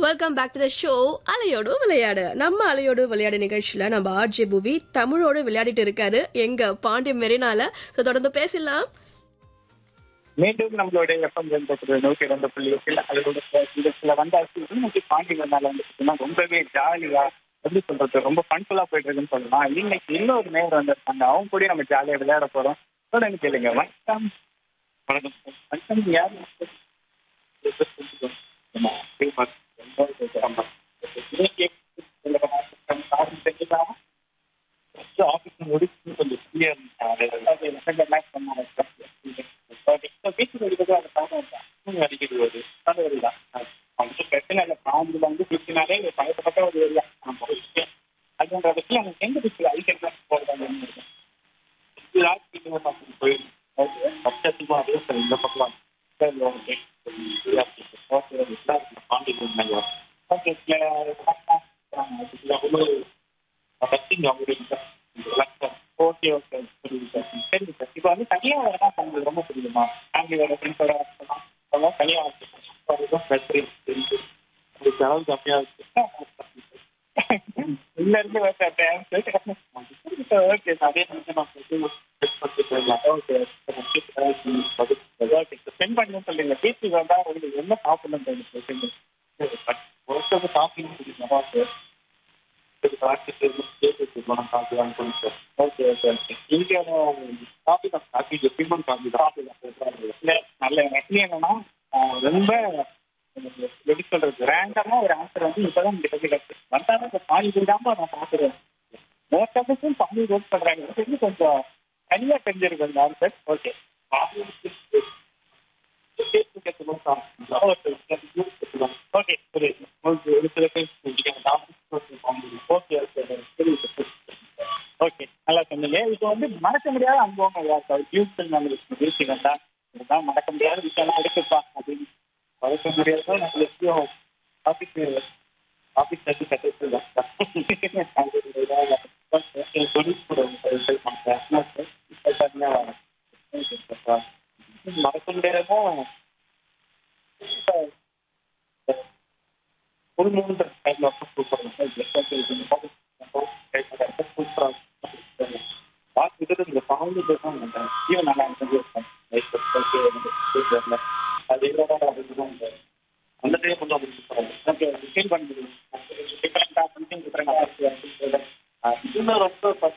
welcome back to the show அலையோடு விளையாடு நம்ம அலையோடு விளையாடு நிகழ்ச்சியில நம்ம ஆர்ஜே புவி தமிழோடு விளையாடிட்டு இருக்காரு எங்க பாண்டி மெரினால ஸோ தொடர்ந்து பேசலாம் மீண்டும் நம்மளுடைய எஃப்எம் ரெண்டு நூற்றி ரெண்டு புள்ளி எட்டில் அதோட இதுல வந்தாச்சு இன்னைக்கு பாண்டி வந்தால வந்து பார்த்தீங்கன்னா ரொம்பவே ஜாலியா எப்படி சொல்றது ரொம்ப ஃபன்ஃபுல்லா போயிட்டு இருக்குன்னு சொல்லலாம் இன்னைக்கு இன்னொரு நேரம் வந்திருக்காங்க அவங்க கூட நம்ம ஜாலியா விளையாட போறோம் தொடர்ந்து கேளுங்க வணக்கம் வணக்கம் வணக்கம் யார் இன்னைக்கு ஆஃபீஸ் முடிச்சு கொஞ்சம் ஃப்ரீயா வீட்டுக்கு வருகிறது அந்த பழக்கம் அடிக்கிறது வருது அது வருதான் அவங்க பிரச்சனை இல்லை பாம்புல வந்து பிடிச்சினாலே பழக்கப்பட்ட ஒரு ஏரியா அதுன்ற விஷயம் அவங்க எங்க பிடிச்சி அடிக்கிறது போடுறாங்க பட்சத்துமா அதே சார் இந்த பக்கம் சரி okay okay Pandi okay okay okay புரியுது சார் சரிங்க சார் இப்போ வந்து தனியாக வரதான் சார் உங்களுக்கு ரொம்ப பிடிக்குமா ஃபேமிலியோட ஃப்ரெண்ட்ஸோட வரலாம் தனியாக பிரச்சனை உங்களுக்கு செலவு கம்மியாக இருக்கு இல்ல இருந்து ஓகே அதே ஓகே ஓகே ஸ்பெண்ட் பண்ணணும்னு சொல்லுங்க பீச்சுக்கு வந்தா உங்களுக்கு என்ன சாப்பிடணும் தோணுது ஒருத்தருக்கு சாப்பிடணும் பிடிக்கும் சார் ஓகே ஓகே இந்தியாவில் காஃபி தான் காஃபி எப்பயுமே காஃபி தான் காஃபி தான் இல்லை நல்ல ஆக்சுவலி என்னன்னா ரொம்ப எப்படி சொல்றது ரேண்டமா ஒரு ஆன்சர் வந்து இப்பதான் கிட்ட கிட்ட வந்தாலும் இந்த பாலி விடாம நான் பார்க்குறேன் மோஸ்ட் ஆஃப் திஸும் பாலி ரோட் பண்றாங்க இது வந்து கொஞ்சம் தனியா தெரிஞ்சிருக்கு அந்த ஆன்சர் ஓகே ஓகே புரியுது ஓகே ஒரு சில பேர் ஓகே ஓகே ஓகே நல்லா சொன்னீங்க இப்போ வந்து மறக்க முடியாத அனுபவம் யாருக்காவது டியூஷன் நம்மளுக்கு வீட்டுக்கு வந்தா இதுதான் மறக்க முடியாத விஷயம் எடுத்துப்பா அப்படின்னு மறக்க முடியாத நம்ம எப்படியும் ஆஃபீஸ் ஆஃபீஸ் கட்டி மறக்க முடியாத ஒரு மூன்று டைம்ல சூப்பராக பார்த்துட்டு இந்த சாங்கு பேசும் ஈவன் நல்லா இருந்துச்சு அது இதோட அந்த டைம் கொஞ்சம் ஓகே ஃபீல் பண்ணுறது டிஃப்ரெண்டாக சம்திங் டிஃப்ரெண்டாக இன்னும் ரொம்ப